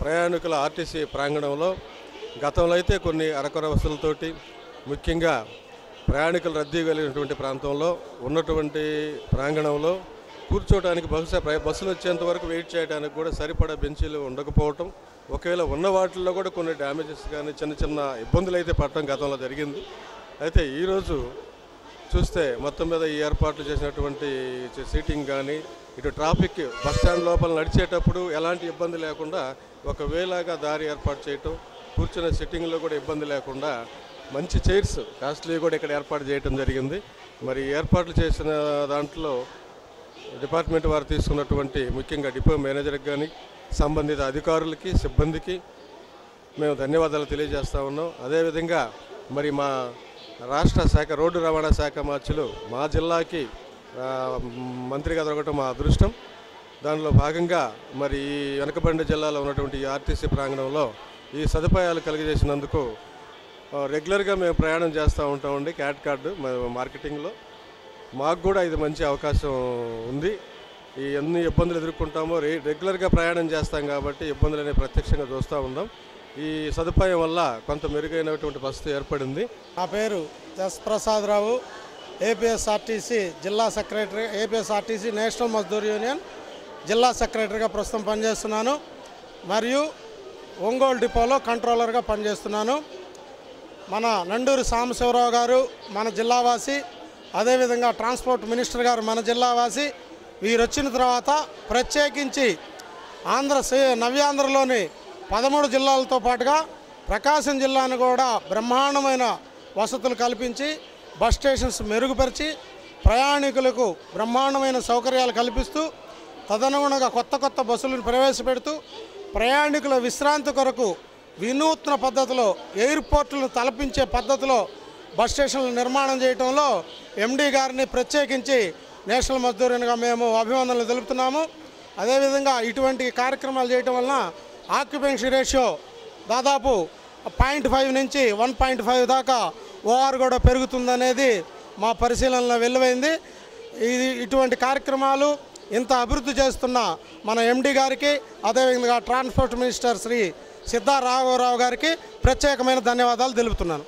ప్రయాణికుల ఆర్టీసీ ప్రాంగణంలో గతంలో అయితే కొన్ని అరకొర వసతులతోటి ముఖ్యంగా ప్రయాణికుల రద్దీ కలిగినటువంటి ప్రాంతంలో ఉన్నటువంటి ప్రాంగణంలో కూర్చోవడానికి బహుశా ప్ర- బస్సులు వచ్చేంత వరకు వెయిట్ చేయడానికి కూడా సరిపడా బెంచీలు ఉండకపోవటం ఒకవేళ ఉన్న వాటిల్లో కూడా కొన్ని డ్యామేజెస్ కానీ చిన్న చిన్న ఇబ్బందులు అయితే పడటం గతంలో జరిగింది అయితే ఈరోజు చూస్తే మొత్తం మీద ఈ ఏర్పాట్లు చేసినటువంటి చే- సీటింగ్ కానీ ఇటు ట్రాఫిక్ బస్ స్టాండ్ లోపల నడిచేటప్పుడు ఎలాంటి ఇబ్బంది లేకుండా ఒక వేలాగా దారి ఏర్పాటు చేయటం కూర్చునే సిట్టింగ్లో కూడా ఇబ్బంది లేకుండా మంచి చైర్స్ కాస్ట్లీ కూడా ఇక్కడ ఏర్పాటు చేయటం జరిగింది మరి ఈ ఏర్పాట్లు చేసిన దాంట్లో డిపార్ట్మెంట్ వారు తీసుకున్నటువంటి ముఖ్యంగా డిపో మేనేజర్కి కానీ సంబంధిత అధికారులకి సిబ్బందికి మేము ధన్యవాదాలు తెలియజేస్తా ఉన్నాం అదేవిధంగా మరి మా రాష్ట్ర శాఖ రోడ్డు రవాణా శాఖ మార్చులు మా జిల్లాకి ఆ, మంత్రిగా దొరకటం మా అదృష్టం దానిలో భాగంగా మరి ఈ వెనకబండి జిల్లాలో ఉన్నటువంటి ఈ ఆర్టీసీ ప్రాంగణంలో ఈ సదుపాయాలు కలిగజేసినందుకు ఆ, రెగ్యులర్గా మేము ప్రయాణం చేస్తూ ఉంటామండి క్యాట్ కార్డు మా- మార్కెటింగ్లో మాకు కూడా ఇది మంచి అవకాశం ఉంది ఈ ఎన్ని ఇబ్బందులు ఎదుర్కొంటామో రే రెగ్యులర్గా ప్రయాణం చేస్తాం కాబట్టి ఇబ్బందులు అనేవి ప్రత్యక్షంగా చూస్తూ ఉన్నాం ఈ సదుపాయం వల్ల కొంత మెరుగైనటువంటి పరిస్థితి ఏర్పడింది నా పేరు ఎస్ ప్రసాదరావు ఏపీఎస్ఆర్టీసీ జిల్లా secretary APSRTC national Mazdoor union జిల్లా సెక్రటరీగా ప్రస్తుతం పనిచేస్తున్నాను మరియు ఒంగోలు డిపోలో కంట్రోలర్గా పనిచేస్తున్నాను మన నండూరి సాంబశివరావు గారు మన జిల్లావాసి అదేవిధంగా ట్రాన్స్పోర్ట్ మినిస్టర్ గారు మన జిల్లావాసి వీరు వచ్చిన తర్వాత ప్రత్యేకించి ఆంధ్ర సే- నవ్యాంధ్రలోని పదమూడు జిల్లాలతో పాటుగా ప్రకాశం జిల్లాను కూడా బ్రహ్మాండమైన వసతులు కల్పించి బస్ స్టేషన్స్ మెరుగుపరిచి ప్రయాణికులకు బ్రహ్మాండమైన సౌకర్యాలు కల్పిస్తూ తదనుగుణంగా కొత్త కొత్త బస్సులను ప్రవేశపెడుతూ ప్రయాణికుల విశ్రాంతి కొరకు వినూత్న పద్ధతిలో ఎయిర్పోర్టులను తలపించే పద్ధతిలో బస్ స్టేషన్లు నిర్మాణం చేయడంలో ఎండీ గారిని ప్రత్యేకించి నేషనల్ మజ్దూరిన్గా మేము అభివందనలు తెలుపుతున్నాము అదేవిధంగా ఇటువంటి కార్యక్రమాలు చేయటం వలన ఆక్యుపెన్సీ రేషియో దాదాపు పాయింట్ ఫైవ్ నుంచి వన్ పాయింట్ ఫైవ్ దాకా ఓఆర్ కూడా పెరుగుతుందనేది మా పరిశీలనలో వెలువైంది ఇది ఇటువంటి కార్యక్రమాలు ఇంత అభివృద్ధి చేస్తున్న మన ఎండి గారికి అదేవిధంగా ట్రాన్స్పోర్ట్ మినిస్టర్ శ్రీ సిద్ధా రాఘవరావు గారికి ప్రత్యేకమైన ధన్యవాదాలు తెలుపుతున్నాను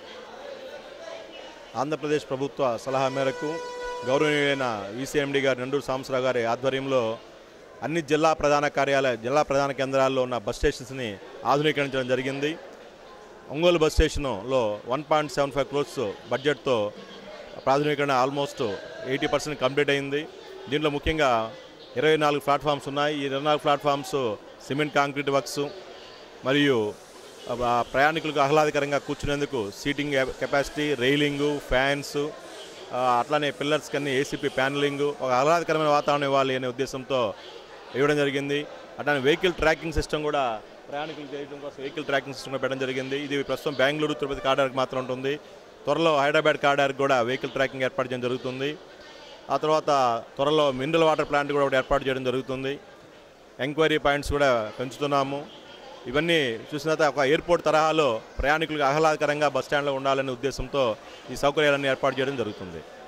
ఆంధ్రప్రదేశ్ ప్రభుత్వ సలహా మేరకు గౌరవనీయులైన ఈసీఎండి గారి నండూరు సాంబశివరావు గారి ఆధ్వర్యంలో అన్ని జిల్లా ప్రధాన కార్యాలయ జిల్లా ప్రధాన కేంద్రాల్లో ఉన్న బస్ స్టేషన్స్ని ఆధునీకరించడం జరిగింది ఒంగోలు బస్ స్టేషన్లో one point seven five crores బడ్జెట్తో ప్రాథమికరణ ఆల్మోస్ట్ ఎయిటీ పర్సెంట్ కంప్లీట్ అయింది దీంట్లో ముఖ్యంగా ఇరవై నాలుగు ప్లాట్ఫామ్స్ ఉన్నాయి ఈ ఇరవై నాలుగు ప్లాట్ఫామ్స్ సిమెంట్ కాంక్రీట్ వర్క్స్ మరియు ఆ, ప్రయాణికులకు ఆహ్లాదకరంగా కూర్చునేందుకు సీటింగ్ కెపాసిటీ రైలింగు ఫ్యాన్స్ ఆ, అట్లానే పిల్లర్స్ కన్నీ ఏసీపీ ప్యానలింగ్ ఒక ఆహ్లాదకరమైన వాతావరణం ఇవ్వాలి అనే ఉద్దేశంతో ఇవ్వడం జరిగింది అట్లానే వెహికల్ ట్రాకింగ్ సిస్టమ్ కూడా ప్రయాణికులు చేయడం కోసం వెహికల్ ట్రాకింగ్ సిస్టమ్ కూడా పెట్టడం జరిగింది ఇది ప్రస్తుతం బెంగళూరు తిరుపతి కాడార్కి మాత్రం ఉంటుంది త్వరలో హైదరాబాద్ కాడార్కి కూడా వెహికల్ ట్రాకింగ్ ఏర్పాటు చేయడం జరుగుతుంది ఆ తర్వాత త్వరలో మినరల్ వాటర్ ప్లాంట్ కూడా ఒకటి ఏర్పాటు చేయడం జరుగుతుంది ఎంక్వైరీ పాయింట్స్ కూడా పెంచుతున్నాము ఇవన్నీ చూసిన తర్వాత ఒక ఎయిర్పోర్ట్ తరహాలో ప్రయాణికులకు ఆహ్లాదకరంగా బస్ స్టాండ్లో ఉండాలనే ఉద్దేశంతో ఈ సౌకర్యాలన్నీ ఏర్పాటు చేయడం జరుగుతుంది